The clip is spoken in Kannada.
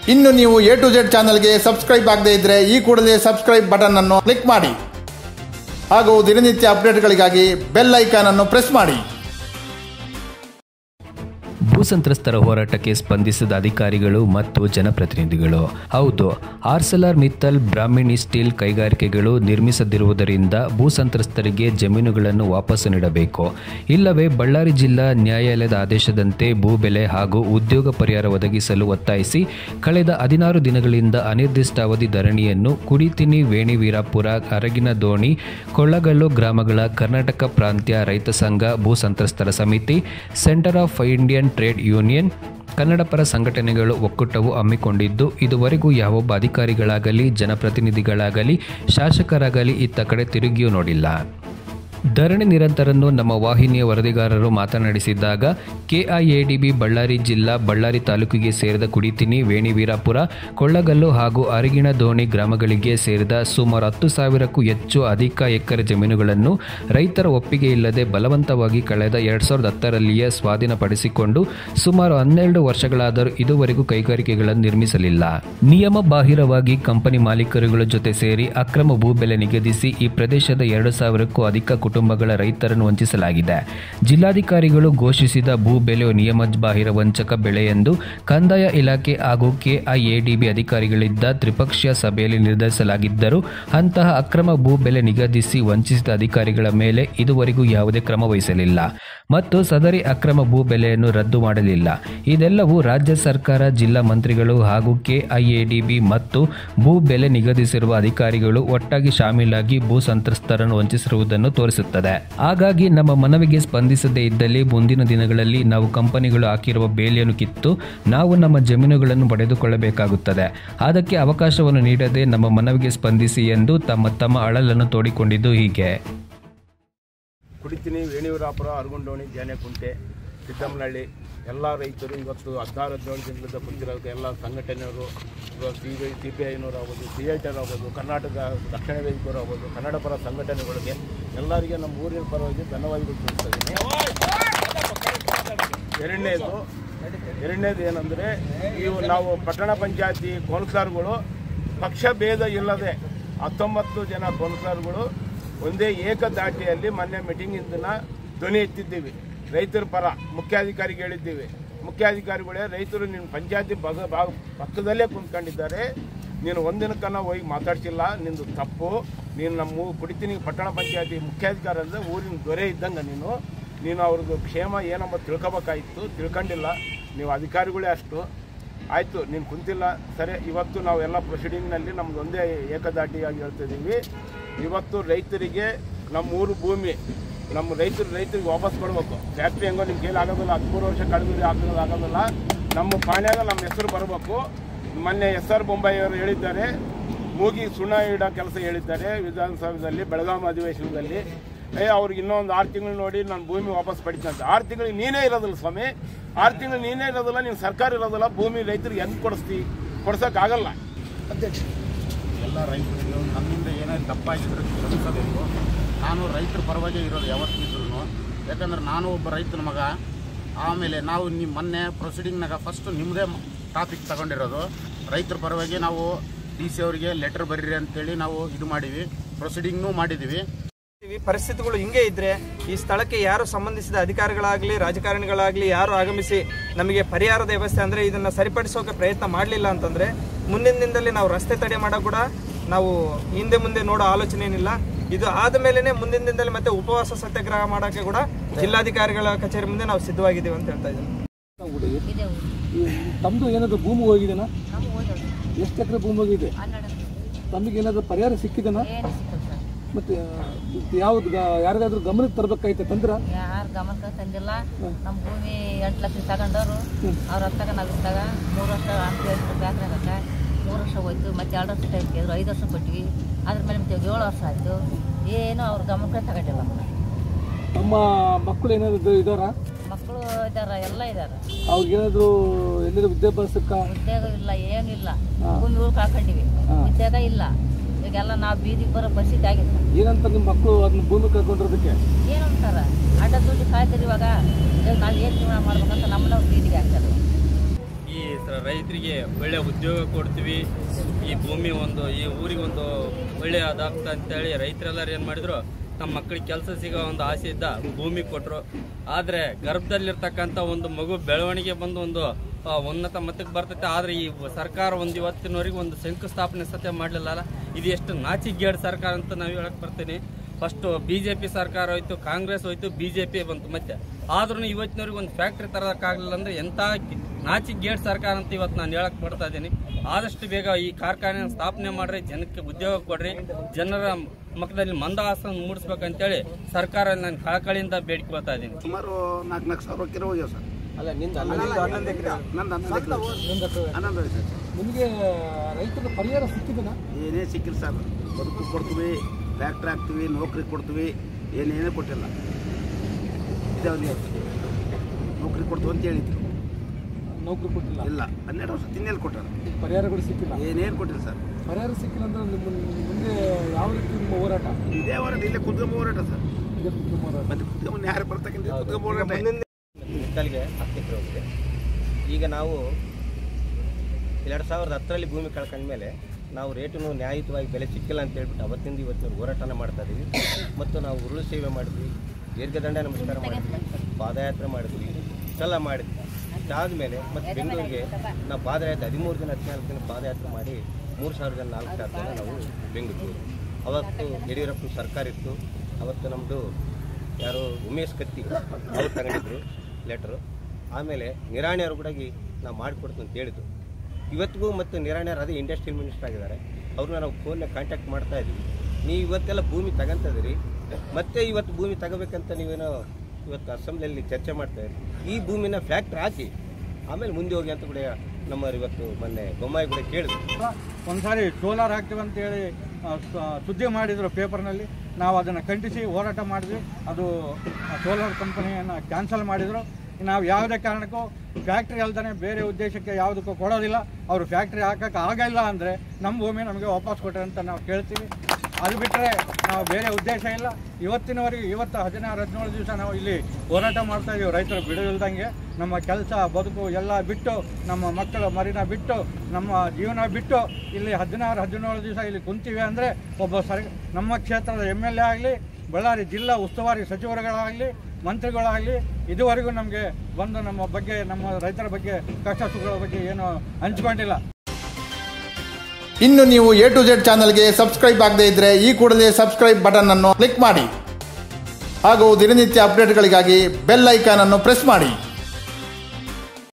ಇನ್ನು ನೀವು ಎ ಟು ಜೆಡ್ ಚಾನಲ್ಗೆ ಸಬ್ಸ್ಕ್ರೈಬ್ ಆಗದೇ ಇದ್ದರೆ ಈ ಕೂಡಲೇ ಸಬ್ಸ್ಕ್ರೈಬ್ ಬಟನ್ ಅನ್ನು ಕ್ಲಿಕ್ ಮಾಡಿ ಹಾಗೂ ದಿನನಿತ್ಯ ಅಪ್ಡೇಟ್ಗಳಿಗಾಗಿ ಬೆಲ್ ಐಕಾನ್ ಅನ್ನು ಪ್ರೆಸ್ ಮಾಡಿ ಭೂ ಸಂತ್ರಸ್ತರ ಹೋರಾಟಕ್ಕೆ ಸ್ಪಂದಿಸಿದ ಅಧಿಕಾರಿಗಳು ಮತ್ತು ಜನಪ್ರತಿನಿಧಿಗಳು ಹೌದು ಆರ್ಸೆಲರ್ ಮಿತ್ತಲ್ ಬ್ರಾಹ್ಮಿಣಿ ಸ್ಟೀಲ್ ಕೈಗಾರಿಕೆಗಳು ನಿರ್ಮಿಸದಿರುವುದರಿಂದ ಭೂ ಸಂತ್ರಸ್ತರಿಗೆ ಜಮೀನುಗಳನ್ನು ವಾಪಸ್ಸು ನೀಡಬೇಕು ಇಲ್ಲವೇ ಬಳ್ಳಾರಿ ಜಿಲ್ಲಾ ನ್ಯಾಯಾಲಯದ ಆದೇಶದಂತೆ ಭೂ ಬೆಲೆ ಹಾಗೂ ಉದ್ಯೋಗ ಪರಿಹಾರ ಒದಗಿಸಲು ಒತ್ತಾಯಿಸಿ ಕಳೆದ ಹದಿನಾರು ದಿನಗಳಿಂದ ಅನಿರ್ದಿಷ್ಟಾವಧಿ ಧರಣಿಯನ್ನು ಕುಡಿತಿನಿ ವೇಣಿ ವೀರಾಪುರ ಅರಗಿನ ದೋಣಿ ಕೊಳ್ಳಗಲ್ಲು ಗ್ರಾಮಗಳ ಕರ್ನಾಟಕ ಪ್ರಾಂತ್ಯ ರೈತ ಸಂಘ ಭೂ ಸಂತ್ರಸ್ತರ ಸಮಿತಿ centre of Indian trade union ಕನ್ನಡಪರ ಸಂಘಟನೆಗಳು ಒಕ್ಕೂಟವು ಹಮ್ಮಿಕೊಂಡಿದ್ದು ಇದುವರೆಗೂ ಯಾವೊಬ್ಬ ಅಧಿಕಾರಿಗಳಾಗಲಿ ಜನಪ್ರತಿನಿಧಿಗಳಾಗಲಿ ಶಾಸಕರಾಗಲಿ ಇತ್ತ ಕಡೆ ತಿರುಗಿಯೂ ನೋಡಿಲ್ಲ ಧರಣಿ ನಿರಂತರನ್ನು ನಮ್ಮ ವಾಹಿನಿಯ ವರದಿಗಾರರು ಮಾತನಾಡಿಸಿದ್ದಾಗ ಕೆಐಎಡಿಬಿ ಬಳ್ಳಾರಿ ಜಿಲ್ಲಾ ಬಳ್ಳಾರಿ ತಾಲೂಕಿಗೆ ಸೇರಿದ ಕುಡಿತಿನಿ ವೇಣಿ ವೀರಾಪುರ ಕೊಳ್ಳಗಲ್ಲು ಹಾಗೂ ಅರಗಿಣ ದೋಣಿ ಗ್ರಾಮಗಳಿಗೆ ಸೇರಿದ ಸುಮಾರು ಹತ್ತು ಸಾವಿರಕ್ಕೂ ಹೆಚ್ಚು ಅಧಿಕ ಎಕರೆ ಜಮೀನುಗಳನ್ನು ರೈತರ ಒಪ್ಪಿಗೆ ಇಲ್ಲದೆ ಬಲವಂತವಾಗಿ ಕಳೆದ ಎರಡ್ ಸಾವಿರದ ಹತ್ತರಲ್ಲಿಯೇ ಸ್ವಾಧೀನಪಡಿಸಿಕೊಂಡು ಸುಮಾರು ಹನ್ನೆರಡು ವರ್ಷಗಳಾದರೂ ಇದುವರೆಗೂ ಕೈಗಾರಿಕೆಗಳನ್ನು ನಿರ್ಮಿಸಲಿಲ್ಲ ನಿಯಮ ಬಾಹಿರವಾಗಿ ಕಂಪನಿ ಮಾಲೀಕರುಗಳ ಜೊತೆ ಸೇರಿ ಅಕ್ರಮ ಭೂಬೆಲೆ ನಿಗದಿಸಿ ಈ ಪ್ರದೇಶದ ಎರಡು ಸಾವಿರಕ್ಕೂ ಅಧಿಕ ಕುಟುಂಬಗಳ ರೈತರನ್ನು ವಂಚಿಸಲಾಗಿದೆ ಜಿಲ್ಲಾಧಿಕಾರಿಗಳು ಘೋಷಿಸಿದ ಭೂ ಬೆಲೆ ನಿಯಮ ಬಾಹಿರ ವಂಚಕ ಬೆಳೆ ಎಂದು ಕಂದಾಯ ಇಲಾಖೆ ಹಾಗೂ ಕೆಐಎಡಿಬಿ ಅಧಿಕಾರಿಗಳಿದ್ದ ತ್ರಿಪಕ್ಷೀಯ ಸಭೆಯಲ್ಲಿ ನಿರ್ಧರಿಸಲಾಗಿದ್ದರೂ ಅಂತಹ ಅಕ್ರಮ ಭೂ ಬೆಲೆ ನಿಗದಿಸಿ ವಂಚಿಸಿದ ಅಧಿಕಾರಿಗಳ ಮೇಲೆ ಇದುವರೆಗೂ ಯಾವುದೇ ಕ್ರಮ ವಹಿಸಲಿಲ್ಲ ಮತ್ತು ಸದರಿ ಅಕ್ರಮ ಭೂ ಬೆಲೆಯನ್ನು ರದ್ದು ಮಾಡಲಿಲ್ಲ ಇದೆಲ್ಲವೂ ರಾಜ್ಯ ಸರ್ಕಾರ ಜಿಲ್ಲಾ ಮಂತ್ರಿಗಳು ಹಾಗೂ ಕೆಐಎಡಿಬಿ ಮತ್ತು ಭೂ ಬೆಲೆ ನಿಗದಿಸಿರುವ ಅಧಿಕಾರಿಗಳು ಒಟ್ಟಾಗಿ ಶಾಮೀಲಾಗಿ ಭೂ ಸಂತ್ರಸ್ತರನ್ನು ವಂಚಿಸಿರುವುದನ್ನು ತೋರಿಸುತ್ತದೆ ಹಾಗಾಗಿ ನಮ್ಮ ಮನವಿಗೆ ಸ್ಪಂದಿಸದೇ ಇದ್ದಲ್ಲಿ ಮುಂದಿನ ದಿನಗಳಲ್ಲಿ ನಾವು ಕಂಪನಿಗಳು ಹಾಕಿರುವ ಬೇಲಿಯನ್ನು ಕಿತ್ತು ನಾವು ನಮ್ಮ ಜಮೀನುಗಳನ್ನು ಪಡೆದುಕೊಳ್ಳಬೇಕಾಗುತ್ತದೆ ಅದಕ್ಕೆ ಅವಕಾಶವನ್ನು ನೀಡದೆ ನಮ್ಮ ಮನವಿಗೆ ಸ್ಪಂದಿಸಿ ಎಂದು ತಮ್ಮ ತಮ್ಮ ಅಳಲನ್ನು ತೋಡಿಕೊಂಡಿದ್ದು ಹೀಗೆ ಕುಡಿತೀನಿ ವೇಣಿಯೂರಾಪುರ ಅರಗುಂಡೋಣಿ ಜಾನೆಕುಂಟೆ ಸಿದ್ದಮ್ಮನಹಳ್ಳಿ ಎಲ್ಲ ರೈತರು ಇವತ್ತು ಹದಿನಾರು ಹದಿನೇಳು ದಿನದಿಂದ ಕುಂತಿರೋದಕ್ಕೆ ಎಲ್ಲ ಸಂಘಟನೆಯವರು ಸಿ ಬಿ ಸಿ ಪಿ ಐನವರು ಆಗ್ಬೋದು ಸಿ ಐ ಟಿ ಆಗ್ಬೋದು ಕರ್ನಾಟಕ ರಕ್ಷಣಾ ವೇದಿಕೆಯವರು ಆಗ್ಬೋದು ಕನ್ನಡ ಪರ ಸಂಘಟನೆಗಳಿಗೆ ಎಲ್ಲರಿಗೆ ನಮ್ಮ ಊರಿನ ಪರವಾಗಿ ಧನ್ಯವಾದಗಳು ತಿಳಿಸ್ತಾ ಇದ್ದೀನಿ ಎರಡನೇದು ಎರಡನೇದು ಏನಂದರೆ ಇವು ನಾವು ಪಟ್ಟಣ ಪಂಚಾಯತಿ ಕೌನ್ಸಿಲರ್ಗಳು ಪಕ್ಷ ಭೇದ ಇಲ್ಲದೆ ಹತ್ತೊಂಬತ್ತು ಜನ ಕೌನ್ಸಿಲರ್ಗಳು ಒಂದೇ ಏಕದಾಟಿಯಲ್ಲಿ ಮೊನ್ನೆ ಮೀಟಿಂಗಿನ ದಿನ ಧ್ವನಿ ಎತ್ತಿದ್ದೀವಿ ರೈತರ ಪರ ಮುಖ್ಯಾಧಿಕಾರಿಗೆ ಹೇಳಿದ್ದೀವಿ ಮುಖ್ಯಾಧಿಕಾರಿಗಳೇ ರೈತರು ನಿನ್ನ ಪಂಚಾಯತಿ ಬಗ ಭಾಗ ಪಕ್ಕದಲ್ಲೇ ಕುಂತ್ಕೊಂಡಿದ್ದಾರೆ ನೀನು ಒಂದಿನಕ್ಕನ್ನ ಹೋಗಿ ಮಾತಾಡ್ಸಿಲ್ಲ ನಿಂದು ತಪ್ಪು ನೀನು ನಮ್ಮ ಊ- ಕುಡಿತೀನಿ ಪಟ್ಟಣ ಪಂಚಾಯತಿ ಮುಖ್ಯಾಧಿಕಾರಿ ಅಂದರೆ ಊರಿನ ದೊರೆ ಇದ್ದಂಗೆ ನೀನು ನೀನು ಅವ್ರದ್ದು ಕ್ಷೇಮ ಏನಂಬ ತಿಳ್ಕೊಬೇಕಾಗಿತ್ತು ತಿಳ್ಕೊಂಡಿಲ್ಲ ನೀವು ಅಧಿಕಾರಿಗಳೇ ಅಷ್ಟು ಆಯಿತು ನೀನು ಕುಂತಿಲ್ಲ ಸರಿ ಇವತ್ತು ನಾವೆಲ್ಲ ಪ್ರೊಸೀಡಿಂಗ್ನಲ್ಲಿ ನಮ್ದು ಒಂದೇ ಏಕದಾಟಿಯಾಗಿ ಹೇಳ್ತಿದ್ದೀವಿ ಇವತ್ತು ರೈತರಿಗೆ ನಮ್ಮ ಊರು ಭೂಮಿ ನಮ್ಮ ರೈತರು ರೈತರಿಗೆ ವಾಪಸ್ ಕೊಡಬೇಕು ಫ್ಯಾಕ್ಟ್ರಿ ಹೆಂಗೋ ನಿಮ್ಮ ಕೈಲಿ ಆಗೋದಿಲ್ಲ ಹದಿಮೂರು ವರ್ಷ ಕಳೆದು ಆಗೋದಿಲ್ಲ ಆಗೋದಿಲ್ಲ ನಮ್ಮ ಪಾಣ್ಯಾಗ ನಮ್ಮ ಹೆಸರು ಬರಬೇಕು ಮೊನ್ನೆ ಎಸ್ ಆರ್ ಬೊಂಬಾಯಿಯವರು ಹೇಳಿದ್ದಾರೆ ಮೂಗಿ ಸುಣ್ಣ ಇಡೋ ಕೆಲಸ ಹೇಳಿದ್ದಾರೆ ವಿಧಾನಸೌಧದಲ್ಲಿ ಬೆಳಗಾವಿ ಅಧಿವೇಶನದಲ್ಲಿ ಏ ಅವ್ರಿಗೆ ಇನ್ನೊಂದು ಆರು ತಿಂಗಳು ನೋಡಿ ನಾನು ಭೂಮಿ ವಾಪಸ್ ಪಡಿತಂತೆ ಆರು ತಿಂಗಳಿಗೆ ನೀನೇ ಇರೋದಿಲ್ಲ ಸ್ವಾಮಿ ಆರು ತಿಂಗಳು ನೀನೇ ಇರೋದಿಲ್ಲ ನೀನು ಸರ್ಕಾರ ಇರೋದಿಲ್ಲ ಭೂಮಿ ರೈತರಿಗೆ ಹೆಂಗೆ ಕೊಡಿಸ್ತಿ ಕೊಡ್ಸೋಕ್ಕಾಗಲ್ಲ ಎಲ್ಲ ರೈತರಿಗೂ ನನ್ನಿಂದ ಏನೇ ತಪ್ಪಾಗಿದ್ರೆ ಕ್ಷಮಿಸಬೇಕು ನಾನು ರೈತರ ಪರವಾಗಿ ಇರೋದು ಯಾವತ್ತಿದ್ರು ಯಾಕಂದ್ರೆ ನಾನು ಒಬ್ಬ ರೈತನ ಮಗ ಆಮೇಲೆ ನಾವು ನಿಮ್ಮ ಮೊನ್ನೆ ಪ್ರೊಸೀಡಿಂಗ್ನಾಗ ಫಸ್ಟ್ ನಿಮ್ಮದೇ ಟಾಪಿಕ್ ತಗೊಂಡಿರೋದು ರೈತರ ಪರವಾಗಿ ನಾವು ಡಿ ಸಿ ಅವರಿಗೆ ಲೆಟರ್ ಬರೀರಿ ಅಂತೇಳಿ ನಾವು ಇದು ಮಾಡೀವಿ ಪ್ರೊಸೀಡಿಂಗ್ನೂ ಮಾಡಿದ್ದೀವಿ ಈ ಪರಿಸ್ಥಿತಿಗಳು ಹಿಂಗೆ ಇದ್ರೆ ಈ ಸ್ಥಳಕ್ಕೆ ಯಾರು ಸಂಬಂಧಿಸಿದ ಅಧಿಕಾರಿಗಳಾಗಲಿ ರಾಜಕಾರಣಿಗಳಾಗಲಿ ಯಾರು ಆಗಮಿಸಿ ನಮಗೆ ಪರಿಹಾರದ ವ್ಯವಸ್ಥೆ ಅಂದರೆ ಇದನ್ನು ಸರಿಪಡಿಸೋಕೆ ಪ್ರಯತ್ನ ಮಾಡಲಿಲ್ಲ ಅಂತಂದರೆ ಮುಂದಿನ ದಿನದಲ್ಲಿ ನಾವು ರಸ್ತೆ ತಡೆ ಮಾಡೋಕೆ ಕೂಡ ನಾವು ಹಿಂದೆ ಮುಂದೆ ನೋಡೋ ಆಲೋಚನೆ ಏನಿಲ್ಲ ಇದು ಆದ ಮೇಲೇ ಮುಂದಿನ ದಿನದಲ್ಲಿ ಮತ್ತೆ ಉಪವಾಸ ಸತ್ಯಾಗ್ರಹ ಮಾಡೋಕ್ಕೆ ಕೂಡ ಜಿಲ್ಲಾಧಿಕಾರಿಗಳ ಕಚೇರಿ ಮುಂದೆ ನಾವು ಸಿದ್ಧವಾಗಿದ್ದೀವಿ ಅಂತ ಹೇಳ್ತಾ ಇದ್ದೀನಿ ತಮ್ಮದು ಏನಾದರೂ ಭೂಮಿ ಹೋಗಿದೆನಾ ಎಷ್ಟು ಎಕರೆ ಭೂಮಿ ಹೋಗಿದೆ ತಮಗೆ ಏನಾದರೂ ಪರಿಹಾರ ಸಿಕ್ಕಿದೆನಾ ಮತ್ತೆ ಯಾವ್ದು ಯಾರಿಗಾದ್ರೂ ಗಮನಕ್ಕೆ ತರಬೇಕಾಯ್ತು ತಂದ್ರ ಯಾರು ಗಮನಕ್ಕೆ ತಂದಿಲ್ಲ ನಮ್ಮ ಭೂಮಿ ಎಂಟು ಲಕ್ಷ ತಗೊಂಡವರು ಅವ್ರ ಹತ್ತಾಗ ನಾವು ಇದ್ದಾಗ ಮೂರು ವರ್ಷ ಅಂತ ಹೇಳಿದ್ರು ಬ್ಯಾಂಕ್ನಾಗ ಮೂರು ವರ್ಷ ಹೋಯ್ತು ಮತ್ತೆ ಎರಡು ವರ್ಷ ಟೈಮ್ ಕೇಳಿದ್ರು ಐದು ವರ್ಷ ಕೊಟ್ವಿ ಅದ್ರ ಮೇಲೆ ಮತ್ತೆ ಏಳು ವರ್ಷ ಆಯಿತು ಏನು ಅವ್ರ ಗಮನಕ್ಕೆ ತಗೊಂಡಿಲ್ಲ ನಮ್ಮ ಮಕ್ಕಳು ಏನಾದ್ರು ಇದಾರ ಮಕ್ಕಳು ಇದಾರ ಎಲ್ಲ ಇದಾರ ಅವ್ರಿಗೇನಾದ್ರು ಎಲ್ಲಿರೋ ವಿದ್ಯಾಭ್ಯಾಸಕ್ಕ ಉದ್ಯೋಗ ಇಲ್ಲ ಏನು ಇಲ್ಲ ಭೂಮಿ ಉಳ್ಕ ಹಾಕೊಂಡಿವಿ ಉದ್ಯೋಗ ಇಲ್ಲ ಈಗೆಲ್ಲ ನಾವು ಬೀದಿಗೆ ಬರೋ ಪರಿಸ್ಥಿತಿ ಆಗಿತ್ತು ಏನಂತ ನಿಮ್ಮ ಮಕ್ಕಳು ಅದನ್ನ ಭೂಮಿ ಕಳ್ಕೊಂಡಿರೋದಕ್ಕೆ ಏನಂತಾರ ಅಡ್ಡ ದುಡ್ಡು ಕಾಯ್ತಿರಿ ಇವಾಗ ನಾವು ಏನು ಜೀವನ ಮಾಡ್ಬೇಕಂತ ನಮ್ಮನ್ನ ಬೀದಿಗೆ ಹಾಕ್ತಾರೆ ಈ ಸ- ರೈತರಿಗೆ ಒಳ್ಳೆ ಉದ್ಯೋಗ ಕೊಡ್ತೀವಿ ಈ ಭೂಮಿ ಒಂದು ಈ ಊರಿಗೆ ಒಂದು ಒಳ್ಳೆ ಅದಾಗ್ತ ಅಂತೇಳಿ ರೈತರೆಲ್ಲರೂ ಏನು ಮಾಡಿದ್ರು ನಮ್ಮ ಮಕ್ಕಳಿಗೆ ಕೆಲಸ ಸಿಗೋ ಒಂದು ಆಸೆ ಇದ್ದ ಭೂಮಿ ಕೊಟ್ಟರು ಆದರೆ ಗರ್ಭದಲ್ಲಿರ್ತಕ್ಕಂಥ ಒಂದು ಮಗು ಬೆಳವಣಿಗೆ ಬಂದು ಒಂದು ಆ, ಉನ್ನತ ಮಟ್ಟಕ್ಕೆ ಬರ್ತೈತೆ ಆದರೆ ಈ ಸರ್ಕಾರ ಒಂದು ಇವತ್ತಿನವರೆಗೆ ಒಂದು ಶಂಕುಸ್ಥಾಪನೆ ಸತ್ಯ ಮಾಡಲಿಲ್ಲ ಇದು ಎಷ್ಟು ನಾಚಿಗೇಡ್ ಸರ್ಕಾರ ಅಂತ ನಾವು ಹೇಳಕ್ ಬರ್ತೀನಿ ಫಸ್ಟು ಬಿ ಜೆ ಪಿ ಸರ್ಕಾರ ಹೋಯ್ತು ಕಾಂಗ್ರೆಸ್ ಹೋಯ್ತು ಬಿ ಜೆ ಪಿ ಬಂತು ಮತ್ತೆ ಆದ್ರೂ ಇವತ್ತಿನವ್ರಿಗೆ ಒಂದು ಫ್ಯಾಕ್ಟ್ರಿ ತರೋಕ್ಕಾಗಲಿಲ್ಲ ಅಂದ್ರೆ ಎಂಥ ನಾಚಿ ಗೇಟ್ ಸರ್ಕಾರ ಅಂತ ಇವತ್ತು ನಾನು ಹೇಳಕ್ ಬರ್ತಾ ಇದ್ದೀನಿ ಆದಷ್ಟು ಬೇಗ ಈ ಕಾರ್ಖಾನೆ ಸ್ಥಾಪನೆ ಮಾಡ್ರಿ ಜನಕ್ಕೆ ಉದ್ಯೋಗ ಕೊಡ್ರಿ ಜನರ ಮಕ್ಕಳಲ್ಲಿ ಮಂದಹಾಸ ಮೂಡಿಸ್ಬೇಕಂತೇಳಿ ಸರ್ಕಾರ ನಾನು ಕಳಕಳಿಯಿಂದ ಬೇಡಿಕೊಳ್ತಾ ಇದ್ದೀನಿ ಸುಮಾರು ನಾಲ್ಕು ನಾಲ್ಕು ಸಾವಿರ ಕಿಲೋ ಹೋಗ್ಯಾವ ಸರ್ ಅಲ್ಲ ನಿಂದ ಹನ್ನೊಂದು ಎಕರೆ ನಂದು ಹನ್ನೊಂದು ಎಕರೆ ಹನ್ನೊಂದು ಎಕರೆ ಸರ್ ನಿಮಗೆ ರೈತರ ಪರಿಹಾರ ಸಿಕ್ಕಿದನ ಏನೇ ಸಿಕ್ಕಿಲ್ಲ ಸರ್ ಬದುಕು ಕೊಡ್ತೀವಿ ಫ್ಯಾಕ್ಟ್ರಿ ಹಾಕ್ತೀವಿ ನೌಕರಿ ಕೊಡ್ತೀವಿ ಏನೇನೇ ಕೊಟ್ಟಿಲ್ಲ ಇದೇ ಒಂದು ಹೇಳ್ತೀನಿ. ನೌಕರಿ ಕೊಡ್ತೀವಿ ಅಂತ ಹೇಳಿದ್ರು ನೌಕರಿ ಕೊಟ್ಟಿಲ್ಲ ಇಲ್ಲ ಹನ್ನೆರಡು ವರ್ಷ ತಿನ್ನೆಲ್ಲಿ ಕೊಟ್ಟಾರ ಪರಿಹಾರಗಳು ಸಿಕ್ಕಿಲ್ಲ ಏನೇನು ಕೊಟ್ಟಿಲ್ಲ ಸರ್ ಪರಿಹಾರ ಸಿಕ್ಕಿಲ್ಲ ಅಂದ್ರೆ ನಿಮ್ಮ ನಿಮ್ಮ ಮುಂದೆ ಯಾವ ರೀತಿ ನಿಮ್ಮ ಹೋರಾಟ ಇದೇ ಹೋರಾಟ ಇಲ್ಲೇ ಕುತ್ಕೊಂಬ ಹೋರಾಟ ಸರ್ ಇದೆ ಕುಟುಂಬ ಹೋರಾಟ ಮತ್ತೆ ಕುತ್ಕೊಂಬ ಯಾರು ಬರ್ತಕ್ಕಂಥ ಕುತ್ಕೊಂಬ ಹೋರಾಟ ಮಿತ್ತಲ್ಗೆ ಹತ್ತು ಎಕರೆ ಹೋಗಿದೆ ಈಗ ನಾವು ಎರಡು ಸಾವಿರದ ಹತ್ತರಲ್ಲಿ ಭೂಮಿ ಕಳ್ಕೊಂಡ್ಮೇಲೆ ನಾವು ರೇಟನ್ನು ನ್ಯಾಯಯುತವಾಗಿ ಬೆಲೆ ಸಿಕ್ಕಿಲ್ಲ ಅಂತ ಹೇಳ್ಬಿಟ್ಟು ಅವತ್ತಿಂದ ಇವತ್ತಿನ ಹೋರಾಟನ ಮಾಡ್ತಾ ಇದ್ದೀವಿ ಮತ್ತು ನಾವು ಉರುಳು ಸೇವೆ ಮಾಡಿದ್ವಿ ದೀರ್ಘದಂಡ ನಮಸ್ಕಾರ ಮಾಡಿದ್ವಿ ಪಾದಯಾತ್ರೆ ಮಾಡಿದ್ವಿ ಇಷ್ಟೆಲ್ಲ ಮಾಡಿದ್ವಿ ಇದಾದಮೇಲೆ ಮತ್ತು ಬೆಂಗಳೂರಿಗೆ ನಾವು ಪಾದಯಾತ್ರೆ ಹದಿಮೂರು ದಿನ ಹದಿನಾಲ್ಕು ದಿನ ಪಾದಯಾತ್ರೆ ಮಾಡಿ ಮೂರು ಸಾವಿರ ಜನ ನಾಲ್ಕು ಸಾವಿರ ಜನ ನಾವು ಬೆಂಗಳೂರು ಅವತ್ತು ಯಡಿಯೂರಪ್ಪನ ಸರ್ಕಾರ ಇತ್ತು ಅವತ್ತು ನಮ್ಮದು ಯಾರು ಉಮೇಶ್ ಕತ್ತಿ ಅವ್ರು ತಗೊಂಡಿದ್ರು ಲೆಟ್ರು ಆಮೇಲೆ ನಿರಾಣಿಯವರು ಕೂಡ ನಾವು ಮಾಡಿಕೊಡ್ತು ಅಂತ ಹೇಳಿದ್ರು ಇವತ್ತಿಗೂ ಮತ್ತು ನಿರಾಣಿಯರು ಅದೇ ಇಂಡಸ್ಟ್ರಿಯಲ್ ಮಿನಿಸ್ಟರ್ ಆಗಿದ್ದಾರೆ ಅವ್ರನ್ನ ನಾವು ಫೋನ್ನ ಕಾಂಟ್ಯಾಕ್ಟ್ ಮಾಡ್ತಾ ಇದ್ವಿ ನೀವು ಇವತ್ತೆಲ್ಲ ಭೂಮಿ ತಗೊಂತದ್ರಿ ಮತ್ತೆ ಇವತ್ತು ಭೂಮಿ ತಗೋಬೇಕಂತ ನೀವೇನೋ ಇವತ್ತು ಅಸೆಂಬ್ಲಿಯಲ್ಲಿ ಚರ್ಚೆ ಮಾಡ್ತಾ ಇದ್ರಿ ಈ ಭೂಮಿನ ಫ್ಯಾಕ್ಟ್ರಿ ಹಾಕಿ ಆಮೇಲೆ ಮುಂದೆ ಹೋಗಿ ಅಂತ ಕೂಡ ನಮ್ಮವ್ರು ಇವತ್ತು ಮೊನ್ನೆ ಬೊಮ್ಮಾಯಿ ಕೂಡ ಕೇಳಿದ್ರು ಒಂದ್ಸಾರಿ ಸೋಲಾರ್ ಹಾಕ್ತೀವಿ ಅಂತೇಳಿ ಆ, ಸ- ಸುದ್ದಿ ಮಾಡಿದರು ಪೇಪರ್ನಲ್ಲಿ ನಾವು ಅದನ್ನು ಖಂಡಿಸಿ ಹೋರಾಟ ಮಾಡಿದ್ವಿ ಅದು ಸೋಲಾರ್ ಕಂಪನಿಯನ್ನು ಕ್ಯಾನ್ಸಲ್ ಮಾಡಿದರು ನಾವು ಯಾವುದೇ ಕಾರಣಕ್ಕೂ ಫ್ಯಾಕ್ಟ್ರಿ ಅಲ್ದೇ ಬೇರೆ ಉದ್ದೇಶಕ್ಕೆ ಯಾವುದಕ್ಕೂ ಕೊಡೋದಿಲ್ಲ ಅವರು ಫ್ಯಾಕ್ಟ್ರಿ ಹಾಕಕ್ಕೆ ಆಗಲ್ಲ ಅಂದರೆ ನಮ್ಮ ಭೂಮಿ ನಮಗೆ ವಾಪಸ್ ಕೊಟ್ಟರೆ ಅಂತ ನಾವು ಕೇಳ್ತೀವಿ ಅದು ಬಿಟ್ಟರೆ ನಾವು ಬೇರೆ ಉದ್ದೇಶ ಇಲ್ಲ ಇವತ್ತಿನವರೆಗೆ ಇವತ್ತು ಹದಿನಾರು ಹದಿನೇಳು ದಿವಸ ನಾವು ಇಲ್ಲಿ ಹೋರಾಟ ಮಾಡ್ತಾ ಇದೀವಿ ರೈತರು ಬಿಡುವಿಲ್ದಂಗೆ ನಮ್ಮ ಕೆಲಸ ಬದುಕು ಎಲ್ಲ ಬಿಟ್ಟು ನಮ್ಮ ಮಕ್ಕಳ ಮರಿನ ಬಿಟ್ಟು ನಮ್ಮ ಜೀವನ ಬಿಟ್ಟು ಇಲ್ಲಿ ಹದಿನಾರು ಹದಿನೇಳು ದಿವಸ ಇಲ್ಲಿ ಕುಂತೀವಿ ಅಂದರೆ ಒಬ್ಬ ಸರ್ ನಮ್ಮ ಕ್ಷೇತ್ರದ ಎಮ್ ಎಲ್ ಎ ಆಗಲಿ ಬಳ್ಳಾರಿ ಜಿಲ್ಲಾ ಉಸ್ತುವಾರಿ ಸಚಿವರುಗಳಾಗಲಿ ಮಂತ್ರಿಗಳಾಗಲಿ ಇದುವರೆಗೂ ನಮಗೆ ಬಂದು ನಮ್ಮ ಬಗ್ಗೆ ನಮ್ಮ ರೈತರ ಬಗ್ಗೆ ಕಷ್ಟ ಸುಖಗಳ ಬಗ್ಗೆ ಏನು ಹಂಚ್ಕೊಂಡಿಲ್ಲ ಇನ್ನು ನೀವು ಎ ಟು ಜೆಡ್ ಚಾನಲ್ಗೆ ಸಬ್ಸ್ಕ್ರೈಬ್ ಆಗದೇ ಇದ್ರೆ ಈ ಕೂಡಲೇ ಸಬ್ಸ್ಕ್ರೈಬ್ ಬಟನ್ ಅನ್ನು ಕ್ಲಿಕ್ ಮಾಡಿ ಹಾಗೂ ದಿನನಿತ್ಯ ಅಪ್ಡೇಟ್ಗಳಿಗಾಗಿ ಬೆಲ್ ಐಕಾನ್ ಅನ್ನು ಪ್ರೆಸ್ ಮಾಡಿ